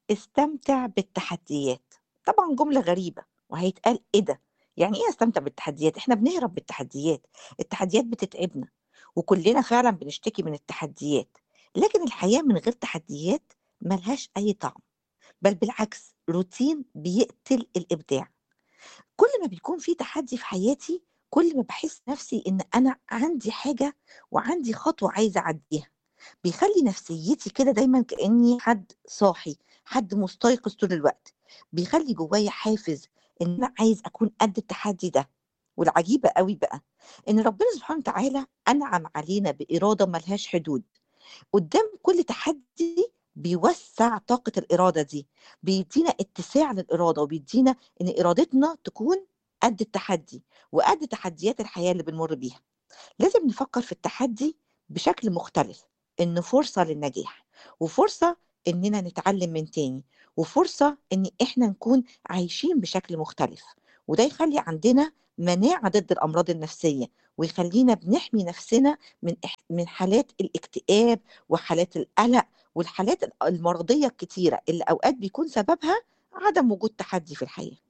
استمتع بالتحديات طبعا جملة غريبة وهيتقال ايه ده يعني ايه استمتع بالتحديات احنا بنهرب بالتحديات التحديات بتتعبنا وكلنا فعلا بنشتكي من التحديات لكن الحياة من غير تحديات ملهاش اي طعم بل بالعكس روتين بيقتل الابداع كل ما بيكون في تحدي في حياتي كل ما باحس نفسي إن أنا عندي حاجة وعندي خطوة عايزة أعدّيها، بيخلّي نفسيتي كده دايمًا كإني حد صاحي، حد مستيقظ طول الوقت، بيخلّي جوايا حافز إن أنا عايز أكون قد التحدي ده، والعجيبة أوي بقى إن ربنا سبحانه وتعالى أنعم علينا بإرادة ما لهاش حدود. قدام كل تحدي بيوسّع طاقة الإرادة دي، بيدّينا اتساع للإرادة، وبيدّينا إن إرادتنا تكون قد التحدي، وقد تحديات الحياة اللي بنمُر بيها. لازم نفكّر في التحدي بشكل مختلف، إنه فرصة للنجاح، وفرصة إننا نتعلم من تاني، وفرصة إن إحنا نكون عايشين بشكل مختلف، وده يخلّي عندنا مناعة ضد الأمراض النفسية، ويخلّينا بنحمي نفسنا من إح من حالات الاكتئاب وحالات القلق والحالات ال المرضية الكتيرة اللي أوقات بيكون سببها عدم وجود تحدي في الحياة.